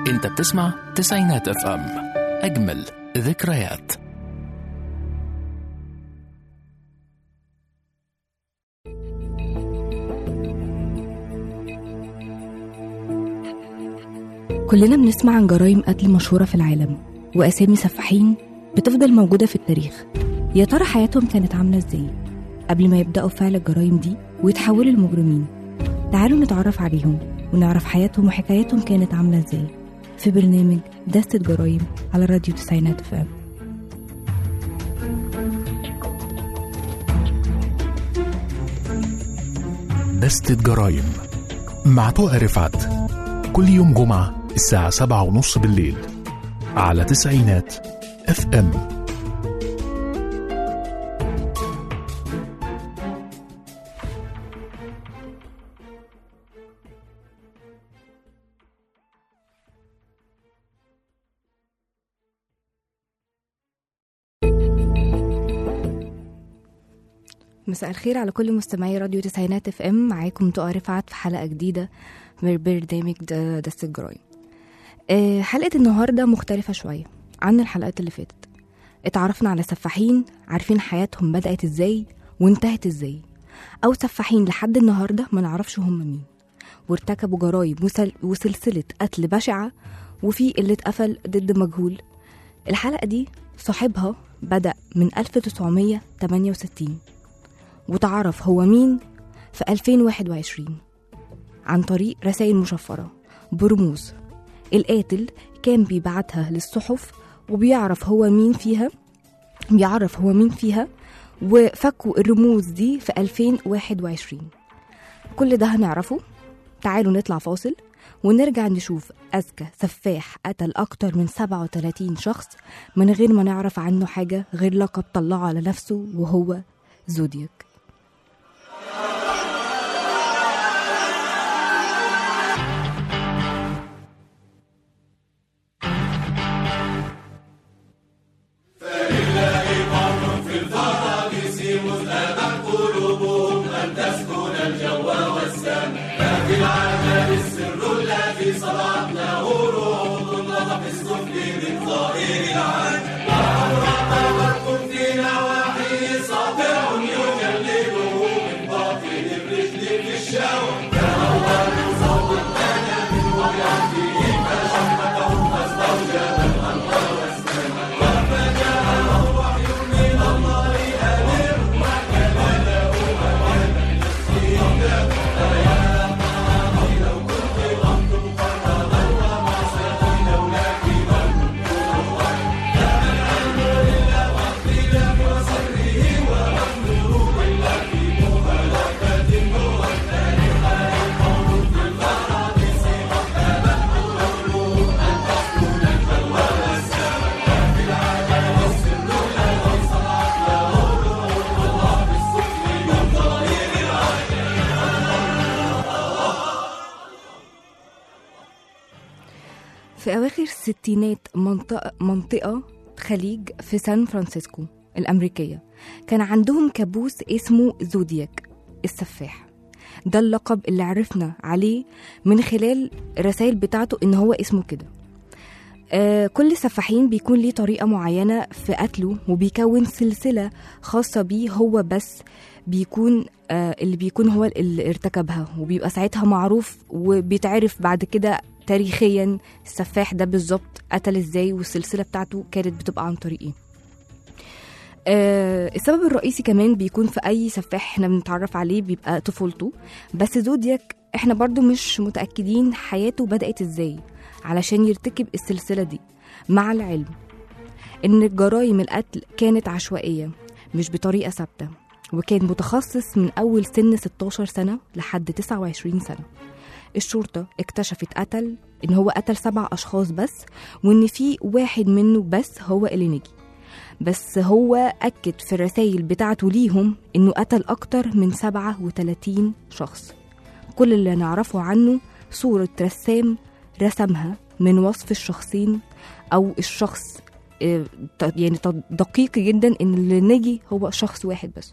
انت بتسمع تسعينات اف ام اجمل ذكريات كلنا بنسمع عن جرائم قتل مشهورة في العالم وأسامي سفاحين بتفضل موجودة في التاريخ يا ترى حياتهم كانت عاملة ازاي قبل ما يبدأوا فعل الجرائم دي ويتحولوا لمجرمين تعالوا نتعرف عليهم ونعرف حياتهم وحكاياتهم كانت عاملة ازاي في برنامج دستة جرائم على راديو تسعينات فام دستة جرايم مع طوق رفعت كل يوم جمعة الساعة سبعة ونص بالليل على تسعينات اف ام مساء الخير على كل مستمعي راديو تسعينات اف ام معاكم تقى رفعت في حلقة جديدة من برنامج د- دستة جرايم آه، حلقة النهاردة مختلفة شوية عن الحلقات اللي فاتت اتعرفنا على سفاحين عارفين حياتهم بدأت ازاي وانتهت ازاي أو سفاحين لحد النهاردة ما نعرفش هم مين وارتكبوا جرايم وسل- وسلسلة قتل بشعة وفي اللي اتقفل ضد مجهول الحلقة دي صاحبها بدأ من 1968 وتعرف هو مين في 2021 عن طريق رسائل مشفرة برموز القاتل كان بيبعتها للصحف وبيعرف هو مين فيها بيعرف هو مين فيها وفكوا الرموز دي في 2021 كل ده هنعرفه تعالوا نطلع فاصل ونرجع نشوف أذكى سفاح قتل أكتر من 37 شخص من غير ما نعرف عنه حاجة غير لقب طلعه على نفسه وهو زودياك في أواخر الستينات منطقة, منطقة خليج في سان فرانسيسكو الأمريكية كان عندهم كابوس اسمه زودياك السفاح ده اللقب اللي عرفنا عليه من خلال الرسائل بتاعته إن هو اسمه كده آه كل سفاحين بيكون ليه طريقة معينة في قتله وبيكون سلسلة خاصة بيه هو بس بيكون آه اللي بيكون هو اللي ارتكبها وبيبقى ساعتها معروف وبيتعرف بعد كده تاريخيا السفاح ده بالظبط قتل ازاي والسلسله بتاعته كانت بتبقى عن طريق ايه آه السبب الرئيسي كمان بيكون في اي سفاح احنا بنتعرف عليه بيبقى طفولته بس زودياك احنا برضو مش متاكدين حياته بدات ازاي علشان يرتكب السلسله دي مع العلم ان جرائم القتل كانت عشوائيه مش بطريقه ثابته وكان متخصص من اول سن 16 سنه لحد 29 سنه الشرطة اكتشفت قتل إن هو قتل سبع أشخاص بس وإن في واحد منه بس هو اللي نجي بس هو أكد في الرسائل بتاعته ليهم إنه قتل أكتر من 37 شخص كل اللي نعرفه عنه صورة رسام رسمها من وصف الشخصين أو الشخص آه، ت- يعني ت- دقيق جدا إن اللي نجي هو شخص واحد بس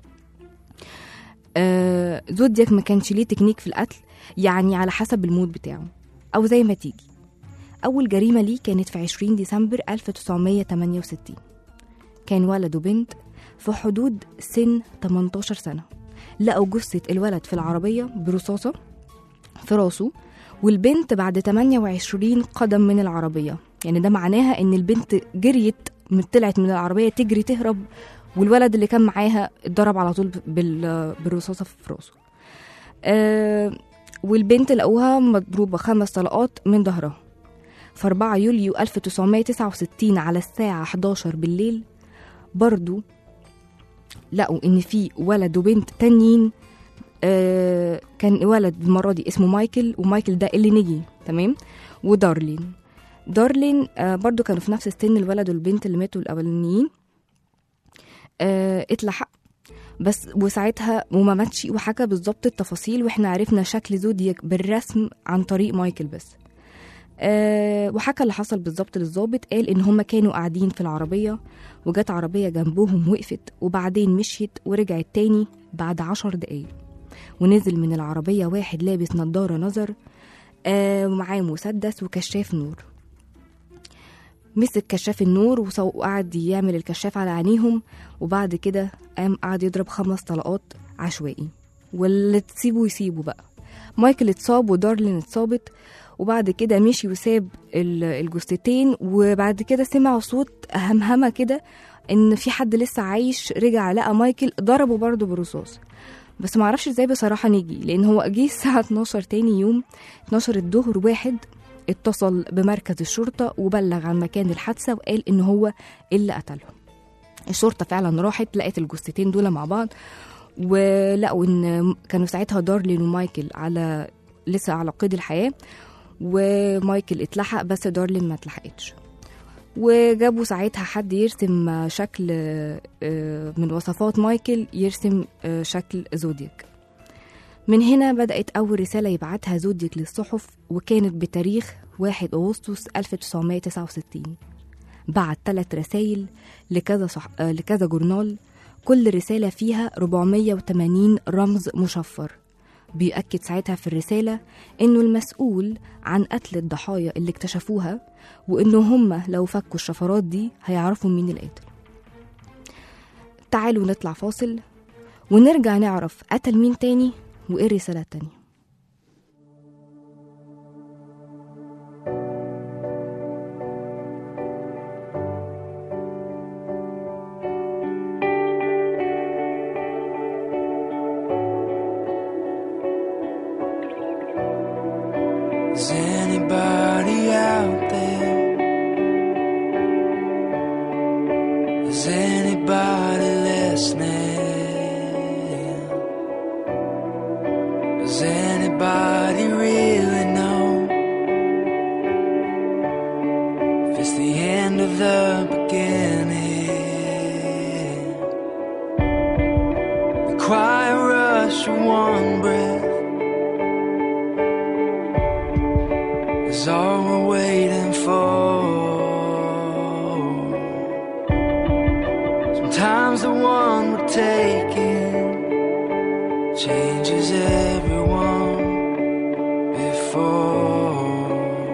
آه، زودياك ما كانش ليه تكنيك في القتل يعني على حسب المود بتاعه او زي ما تيجي أول جريمة ليه كانت في 20 ديسمبر 1968 كان ولد وبنت في حدود سن 18 سنة لقوا جثة الولد في العربية برصاصة في راسه والبنت بعد 28 قدم من العربية يعني ده معناها ان البنت جريت من طلعت من العربية تجري تهرب والولد اللي كان معاها اتضرب على طول بال- بالرصاصة في راسه آه والبنت لقوها مضروبة خمس طلقات من ظهرها في 4 يوليو 1969 على الساعة 11 بالليل برضو لقوا إن في ولد وبنت تانيين آه كان ولد المرة دي اسمه مايكل ومايكل ده اللي نجي تمام ودارلين دارلين آه برضو كانوا في نفس السن الولد والبنت اللي ماتوا الأولانيين آه اتلحق بس وساعتها وما ماتش وحكى بالظبط التفاصيل واحنا عرفنا شكل زودياك بالرسم عن طريق مايكل بس أه وحكى اللي حصل بالظبط للظابط قال ان هما كانوا قاعدين في العربيه وجت عربيه جنبهم وقفت وبعدين مشيت ورجعت تاني بعد عشر دقايق ونزل من العربيه واحد لابس نضاره نظر أه ومعاه مسدس وكشاف نور مسك كشاف النور وصو- وقعد يعمل الكشاف على عينيهم وبعد كده قام قعد يضرب خمس طلقات عشوائي واللي تسيبه يسيبه بقى مايكل اتصاب ودارلين اتصابت وبعد كده مشي وساب ال- الجثتين وبعد كده سمع صوت همهمة كده ان في حد لسه عايش رجع لقى مايكل ضربه برضه بالرصاص بس معرفش ازاي بصراحة نيجي لان هو جه الساعة 12 تاني يوم 12 الظهر واحد اتصل بمركز الشرطة وبلغ عن مكان الحادثة وقال ان هو اللي قتلهم الشرطة فعلا راحت لقت الجثتين دول مع بعض ولقوا ان كانوا ساعتها دارلين ومايكل على لسه على قيد الحياة ومايكل اتلحق بس دارلين ما اتلحقتش وجابوا ساعتها حد يرسم شكل آه، من وصفات مايكل يرسم آه، شكل زودياك من هنا بدأت أول رسالة يبعتها زودياك للصحف وكانت بتاريخ 1 أغسطس 1969 بعت ثلاث رسائل لكذا صح... آه، لكذا جورنال كل رسالة فيها 480 رمز مشفر بيأكد ساعتها في الرسالة إنه المسؤول عن قتل الضحايا اللي اكتشفوها وإنه هم لو فكوا الشفرات دي هيعرفوا مين القاتل تعالوا نطلع فاصل ونرجع نعرف قتل مين تاني وإيه الرسالة التانية Is anybody out there? Is anybody listening? Does anybody really know if it's the end of the beginning? The quiet rush of one breath. is all we're waiting for. Sometimes the one we're taking changes everyone before.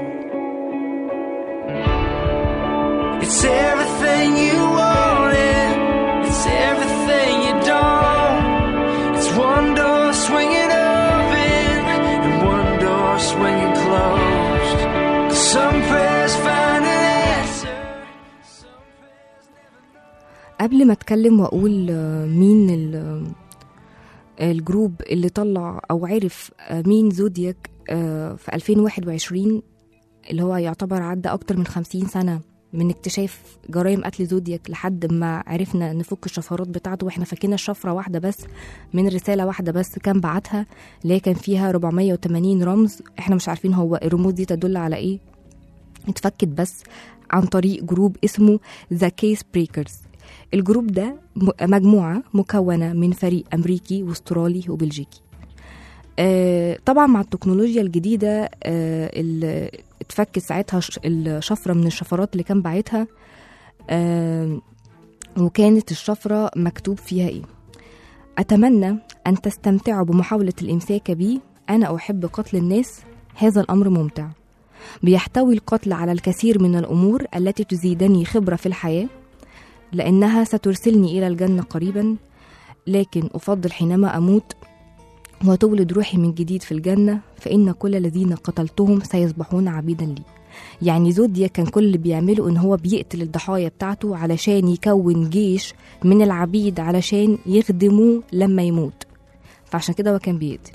It's everything you wanted, it's everything you don't. It's one door swinging open and one door swinging closed. 'Cause some prayers find an answer. some prayers قبل ما اتكلم واقول آه، مين ال- آه، الجروب اللي طلع او عرف آه، مين زودياك آه، في 2021 اللي هو يعتبر عدى اكتر من 50 سنة من اكتشاف جرائم قتل زودياك لحد ما عرفنا نفك الشفرات بتاعته واحنا فاكرين شفرة واحدة بس من رسالة واحدة بس كان بعتها اللي هي كان فيها 480 رمز احنا مش عارفين هو الرموز دي تدل على ايه اتفكت بس عن طريق جروب اسمه ذا كيس بريكرز الجروب ده م- مجموعة مكونة من فريق أمريكي واسترالي وبلجيكي آه، طبعا مع التكنولوجيا الجديدة آه، اللي اتفكت ساعتها ش- الشفرة من الشفرات اللي كان باعتها آه، وكانت الشفرة مكتوب فيها ايه أتمنى أن تستمتعوا بمحاولة الإمساك بي أنا أحب قتل الناس هذا الأمر ممتع بيحتوي القتل على الكثير من الأمور التي تزيدني خبرة في الحياة لأنها سترسلني إلى الجنة قريبا لكن أفضل حينما أموت وتولد روحي من جديد في الجنة فإن كل الذين قتلتهم سيصبحون عبيدا لي يعني زوديا كان كل اللي بيعمله ان هو بيقتل الضحايا بتاعته علشان يكون جيش من العبيد علشان يخدموه لما يموت فعشان كده هو كان بيقتل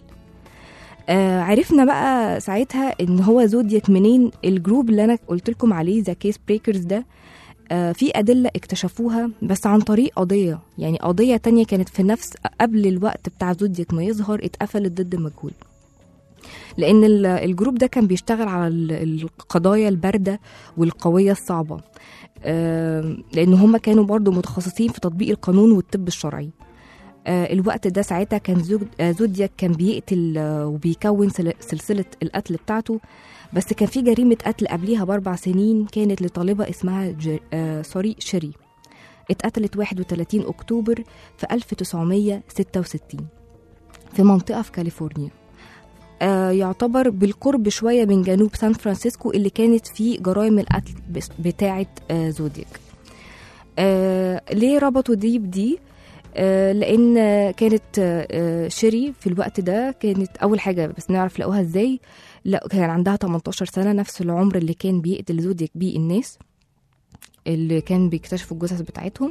آه عرفنا بقى ساعتها ان هو زودياك منين الجروب اللي انا قلت لكم عليه ذا كيس بريكرز ده آه في أدلة اكتشفوها بس عن طريق قضية يعني قضية تانية كانت في نفس قبل الوقت بتاع زودياك ما يظهر اتقفلت ضد مجهول لأن ال- الجروب ده كان بيشتغل على ال- القضايا الباردة والقوية الصعبة آه، لأن هم كانوا برضو متخصصين في تطبيق القانون والطب الشرعي آه، الوقت ده ساعتها كان زوج- آه، زودياك كان بيقتل آه، وبيكون سل- سلسلة القتل بتاعته بس كان في جريمة قتل قبليها بأربع سنين كانت لطالبة اسمها جر... آه سوري شيري اتقتلت 31 أكتوبر في 1966 في منطقة في كاليفورنيا آه يعتبر بالقرب شوية من جنوب سان فرانسيسكو اللي كانت فيه جرائم القتل بس- بتاعة آه زودياك آه ليه ربطوا دي بدي آه لان آه، كانت آه، آه، شيري في الوقت ده كانت اول حاجه بس نعرف لقوها ازاي لا كان عندها 18 سنه نفس العمر اللي كان بيقتل زودياك بيه الناس اللي كان بيكتشفوا الجثث بتاعتهم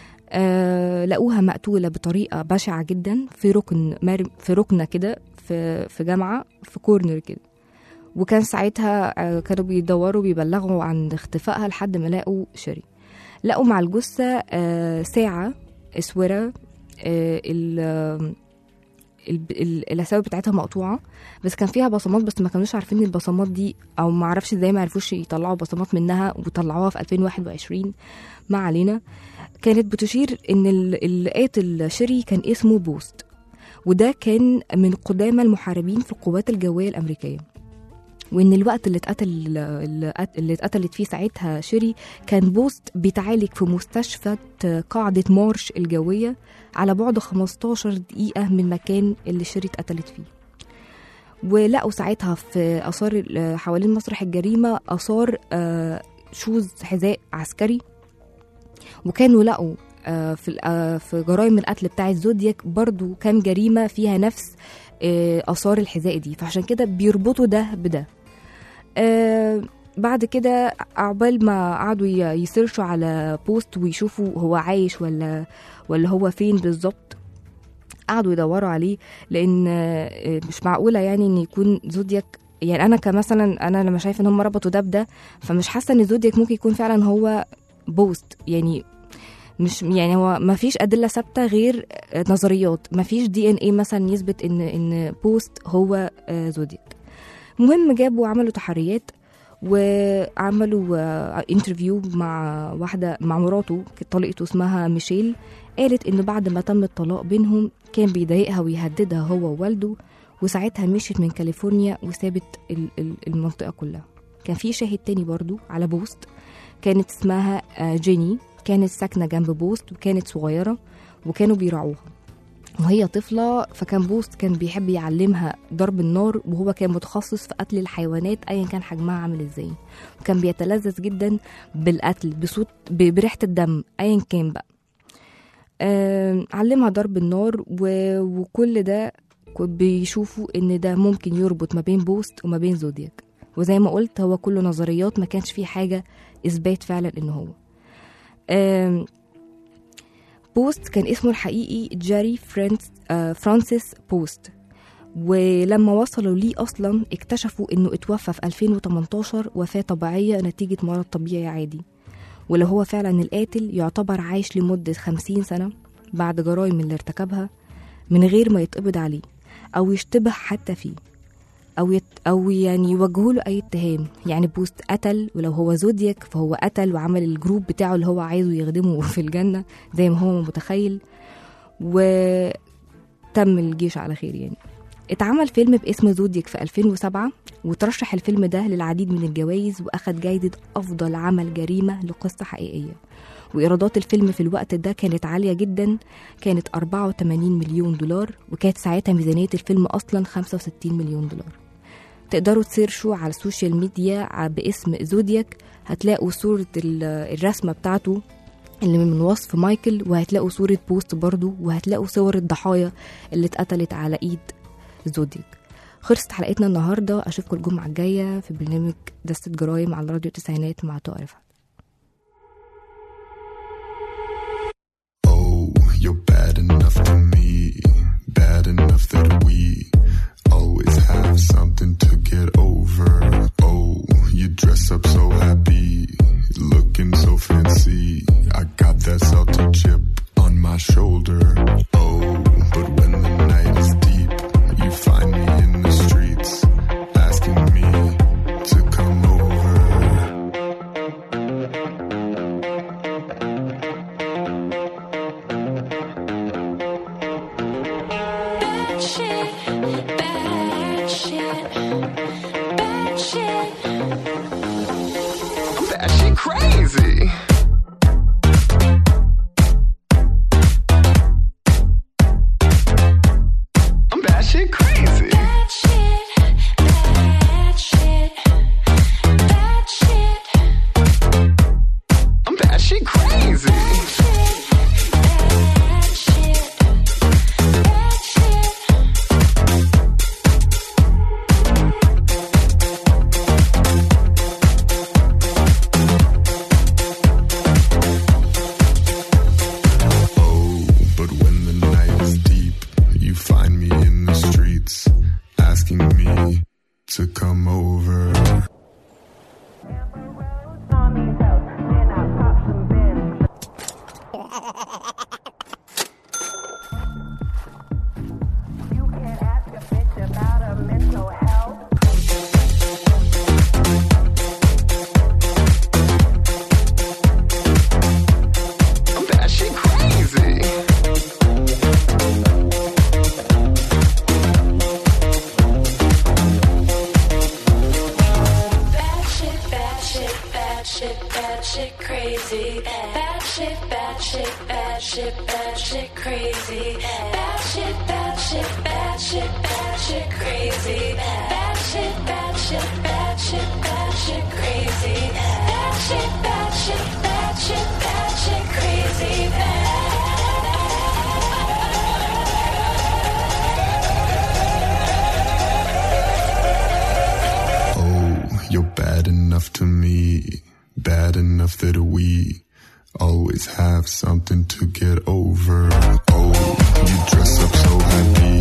آه لقوها مقتوله بطريقه بشعه جدا في ركن مر- في ركنه كده في في جامعه في كورنر كده وكان ساعتها آه، كانوا بيدوروا بيبلغوا عن اختفائها لحد ما لقوا شيري لقوا مع الجثه آه ساعه اسوره آه ال آه، ال- ال- الاساور بتاعتها مقطوعه بس كان فيها بصمات بس ما كانوش عارفين إن البصمات دي او ما اعرفش ازاي ما عرفوش يطلعوا بصمات منها وطلعوها في 2021 ما علينا كانت بتشير ان ال- اللي قاتل شيري كان اسمه بوست وده كان من قدامى المحاربين في القوات الجويه الامريكيه وان الوقت اللي اتقتل اللي قت- اللي اتقتلت فيه ساعتها شيري كان بوست بيتعالج في مستشفى قاعده مارش الجويه على بعد 15 دقيقه من المكان اللي شيري اتقتلت فيه ولقوا ساعتها في اثار ال- حوالين مسرح الجريمه اثار آه، شوز حذاء عسكري وكانوا لقوا آه، في ال- آه، في جرائم القتل بتاعه زودياك برضو كام جريمه فيها نفس آه، اثار الحذاء دي فعشان كده بيربطوا ده بده آه، بعد كده عقبال ما قعدوا ي- يسيرشوا على بوست ويشوفوا هو عايش ولا ولا هو فين بالظبط قعدوا يدوروا عليه لان آه، مش معقوله يعني ان يكون زودياك يعني انا كمثلا انا لما شايفه ان هم ربطوا ده بده فمش حاسه ان زودياك ممكن يكون فعلا هو بوست يعني مش يعني هو ما فيش ادله ثابته غير آه، نظريات ما فيش دي ان اي مثلا يثبت ان ان بوست هو آه، زودياك المهم جابوا وعملوا تحريات وعملوا انترفيو مع واحده مع مراته كانت طليقته اسمها ميشيل قالت ان بعد ما تم الطلاق بينهم كان بيضايقها ويهددها هو ووالده وساعتها مشيت من كاليفورنيا وسابت ال- ال- المنطقه كلها كان في شاهد تاني برضو على بوست كانت اسمها آه، جيني كانت ساكنه جنب بوست وكانت صغيره وكانوا بيراعوها وهي طفلة فكان بوست كان بيحب يعلمها ضرب النار وهو كان متخصص في قتل الحيوانات أيا كان حجمها عامل ازاي وكان بيتلذذ جدا بالقتل بصوت ب- بريحة الدم أيا كان بقى آم، علمها ضرب النار و... وكل ده ك- بيشوفوا ان ده ممكن يربط ما بين بوست وما بين زودياك وزي ما قلت هو كله نظريات ما كانش فيه حاجة إثبات فعلا إن هو آم، بوست كان اسمه الحقيقي جاري فرانس آه، فرانسيس بوست ولما وصلوا ليه أصلا اكتشفوا إنه اتوفى في 2018 وفاة طبيعية نتيجة مرض طبيعي عادي ولو هو فعلا القاتل يعتبر عايش لمدة 50 سنة بعد جرائم اللي ارتكبها من غير ما يتقبض عليه أو يشتبه حتى فيه أو يت أو يعني يوجهوا له أي اتهام يعني بوست قتل ولو هو زودياك فهو قتل وعمل الجروب بتاعه اللي هو عايزه يخدمه في الجنة زي ما هو متخيل وتم الجيش على خير يعني اتعمل فيلم باسم زودياك في 2007 وترشح الفيلم ده للعديد من الجوائز وأخد جايزة أفضل عمل جريمة لقصة حقيقية وإيرادات الفيلم في الوقت ده كانت عالية جدا كانت 84 مليون دولار وكانت ساعتها ميزانية الفيلم أصلا 65 مليون دولار تقدروا تسيرشوا على السوشيال ميديا ع- باسم زودياك هتلاقوا صورة ال- الرسمة بتاعته اللي من وصف مايكل وهتلاقوا صورة بوست برضو وهتلاقوا صور الضحايا اللي اتقتلت على ايد زودياك خلصت حلقتنا النهاردة أشوفكم الجمعة الجاية في برنامج دستة جرايم على راديو التسعينات مع طارق رفعت Oh, you're bad enough to me, bad enough that we always have something to get over. Oh, you dress up so happy, looking so fancy. I got that salty chip on my shoulder. Oh, but when the night is deep, you find me in the streets, asking me to come over. Bad shit, bad shit, bad shit. That shit crazy. I'm that shit crazy. Bad shit, bad shit, bad shit. I'm that shit crazy. Bad shit, bad shit. Oh, but when the night is deep, you find me in the streets, asking me to come over. I'm that shit crazy. Bad shit, bad shit, bad shit, bad shit, crazy. Bad shit, bad shit, bad shit, bad shit, crazy. Bad shit, bad shit, bad shit, bad shit, crazy. Bad shit, bad shit, bad shit, bad shit, crazy. Bad shit, bad shit, bad shit, bad shit, crazy. Bad. Oh, you're bad enough to me, bad enough that we always have something to get over. Oh, you dress up so happy,